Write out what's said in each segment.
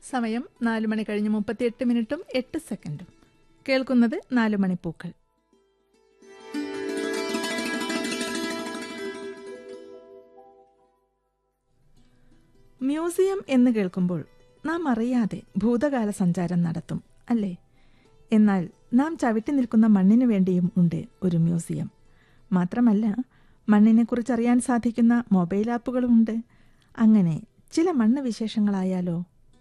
സമയം നാല് മണി കഴിഞ്ഞ് മുപ്പത്തിയെട്ട് മിനിറ്റും എട്ട് സെക്കൻഡും കേൾക്കുന്നത് നാല് മണിപ്പൂക്കൾ മ്യൂസിയം എന്ന് കേൾക്കുമ്പോൾ നാം അറിയാതെ ഭൂതകാല സഞ്ചാരം നടത്തും അല്ലേ എന്നാൽ നാം ചവിട്ടി നിൽക്കുന്ന മണ്ണിനു വേണ്ടിയും ഉണ്ട് ഒരു മ്യൂസിയം മാത്രമല്ല മണ്ണിനെക്കുറിച്ചറിയാൻ സാധിക്കുന്ന മൊബൈൽ ആപ്പുകളുമുണ്ട് അങ്ങനെ ചില മണ്ണ് വിശേഷങ്ങളായാലോ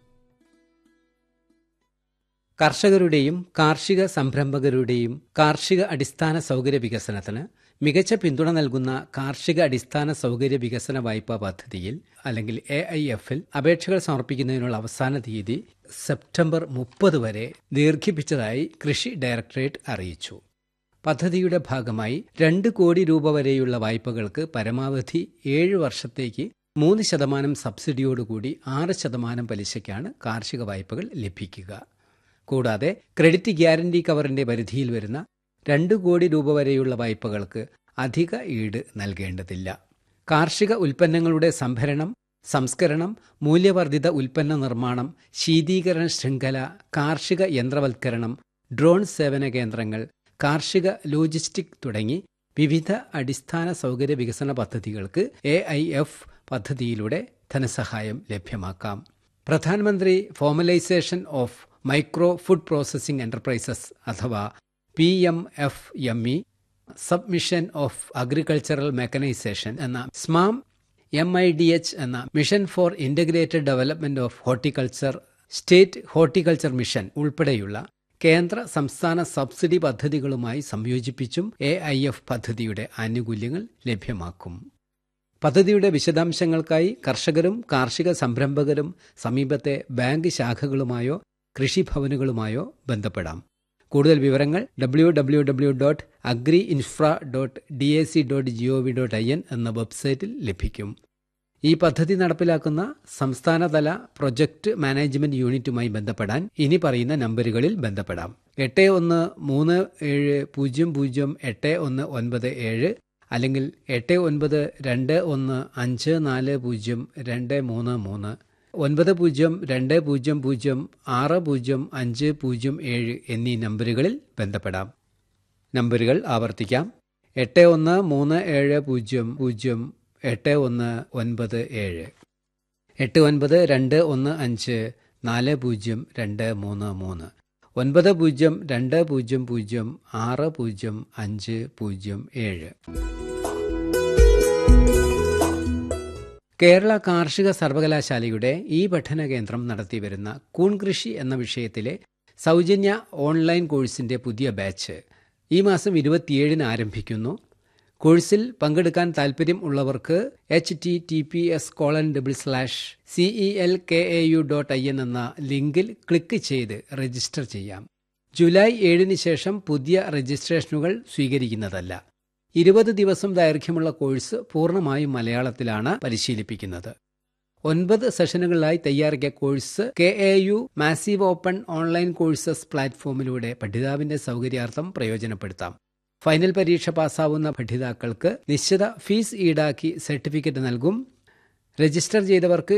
കർഷകരുടെയും കാർഷിക സംരംഭകരുടെയും കാർഷിക അടിസ്ഥാന സൗകര്യ വികസനത്തിന് മികച്ച പിന്തുണ നൽകുന്ന കാർഷിക അടിസ്ഥാന സൗകര്യ വികസന വായ്പാ പദ്ധതിയിൽ അല്ലെങ്കിൽ എ ഐ എഫിൽ അപേക്ഷകൾ സമർപ്പിക്കുന്നതിനുള്ള അവസാന തീയതി സെപ്റ്റംബർ മുപ്പത് വരെ ദീർഘിപ്പിച്ചതായി കൃഷി ഡയറക്ടറേറ്റ് അറിയിച്ചു പദ്ധതിയുടെ ഭാഗമായി രണ്ട് കോടി രൂപ വരെയുള്ള വായ്പകൾക്ക് പരമാവധി ഏഴ് വർഷത്തേക്ക് മൂന്ന് ശതമാനം സബ്സിഡിയോടുകൂടി ആറ് ശതമാനം പലിശയ്ക്കാണ് കാർഷിക വായ്പകൾ ലഭിക്കുക കൂടാതെ ക്രെഡിറ്റ് ഗ്യാരണ്ടി കവറിന്റെ പരിധിയിൽ വരുന്ന രണ്ട് കോടി രൂപ വരെയുള്ള വായ്പകൾക്ക് അധിക ഈട് നൽകേണ്ടതില്ല കാർഷിക ഉൽപ്പന്നങ്ങളുടെ സംഭരണം സംസ്കരണം മൂല്യവർദ്ധിത ഉൽപ്പന്ന നിർമ്മാണം ശീതീകരണ ശൃംഖല കാർഷിക യന്ത്രവൽക്കരണം ഡ്രോൺ സേവന കേന്ദ്രങ്ങൾ കാർഷിക ലോജിസ്റ്റിക് തുടങ്ങി വിവിധ അടിസ്ഥാന സൗകര്യ വികസന പദ്ധതികൾക്ക് എ ഐ എഫ് പദ്ധതിയിലൂടെ ധനസഹായം ലഭ്യമാക്കാം പ്രധാനമന്ത്രി formalisation of micro food processing enterprises അഥവാ P M F M E submission of agricultural mechanisation എന്ന SMAM M I D H എന്ന mission for integrated development of horticulture state horticulture mission ഉൾപ്പെടെയുള്ള കേന്ദ്ര സംസ്ഥാന സബ്സിഡി പദ്ധതികളുമായി സംയോജിപ്പിച്ചും എ ഐ എഫ് പദ്ധതിയുടെ ആനുകൂല്യങ്ങൾ ലഭ്യമാക്കും പദ്ധതിയുടെ വിശദാംശങ്ങൾക്കായി കർഷകരും കാർഷിക സംരംഭകരും സമീപത്തെ ബാങ്ക് ശാഖകളുമായോ കൃഷിഭവനുകളുമായോ ബന്ധപ്പെടാം കൂടുതൽ വിവരങ്ങൾ W W W dot agri infra dot D A C dot G O V dot I N എന്ന വെബ്സൈറ്റിൽ ലഭിക്കും ഈ പദ്ധതി നടപ്പിലാക്കുന്ന സംസ്ഥാനതല പ്രൊജക്ട് മാനേജ്മെന്റ് യൂണിറ്റുമായി ബന്ധപ്പെടാൻ ഇനി പറയുന്ന നമ്പറുകളിൽ ബന്ധപ്പെടാം എട്ട് ഒന്ന് മൂന്ന് ഏഴ് പൂജ്യം പൂജ്യം എട്ട് ഒന്ന് ഒൻപത് ഏഴ് അല്ലെങ്കിൽ എട്ട് ഒൻപത് രണ്ട് ഒന്ന് അഞ്ച് നാല് പൂജ്യം രണ്ട് മൂന്ന് മൂന്ന് ഒൻപത് പൂജ്യം രണ്ട് പൂജ്യം പൂജ്യം ആറ് പൂജ്യം അഞ്ച് പൂജ്യം ഏഴ് എന്നീ നമ്പറുകളിൽ ബന്ധപ്പെടാം നമ്പറുകൾ ആവർത്തിക്കാം എട്ട് ഒന്ന് മൂന്ന് ഏഴ് പൂജ്യം പൂജ്യം എട്ട് ഒന്ന് ഒൻപത് ഏഴ് എട്ട് ഒൻപത് രണ്ട് ഒന്ന് അഞ്ച് നാല് പൂജ്യം രണ്ട് മൂന്ന് മൂന്ന് ഒൻപത് പൂജ്യം രണ്ട് പൂജ്യം പൂജ്യം ആറ് പൂജ്യം അഞ്ച് പൂജ്യം ഏഴ് കേരള കാർഷിക സർവകലാശാലയുടെ ഈ പഠന കേന്ദ്രം നടത്തിവരുന്ന കൂൺകൃഷി എന്ന വിഷയത്തിലെ സൗജന്യ ഓൺലൈൻ കോഴ്സിന്റെ പുതിയ ബാച്ച് ഈ മാസം ഇരുപത്തിയേഴിന് ആരംഭിക്കുന്നു കോഴ്സിൽ പങ്കെടുക്കാൻ താൽപ്പര്യം ഉള്ളവർക്ക് H T T P S colon double slash C E L K A U dot I N എന്ന ലിങ്കിൽ ക്ലിക്ക് ചെയ്ത് രജിസ്റ്റർ ചെയ്യാം ജൂലൈ ഏഴിന് ശേഷം പുതിയ രജിസ്ട്രേഷനുകൾ സ്വീകരിക്കുന്നതല്ല ഇരുപത് ദിവസം ദൈർഘ്യമുള്ള കോഴ്സ് പൂർണ്ണമായും മലയാളത്തിലാണ് പരിശീലിപ്പിക്കുന്നത് ഒൻപത് സെഷനുകളിലായി തയ്യാറാക്കിയ course K A U massive open online courses പ്ലാറ്റ്ഫോമിലൂടെ പഠിതാവിന്റെ സൗകര്യാർത്ഥം പ്രയോജനപ്പെടുത്താം ഫൈനൽ പരീക്ഷ പാസ്സാവുന്ന പഠിതാക്കൾക്ക് നിശ്ചിത ഫീസ് ഈടാക്കി സർട്ടിഫിക്കറ്റ് നൽകും രജിസ്റ്റർ ചെയ്തവർക്ക്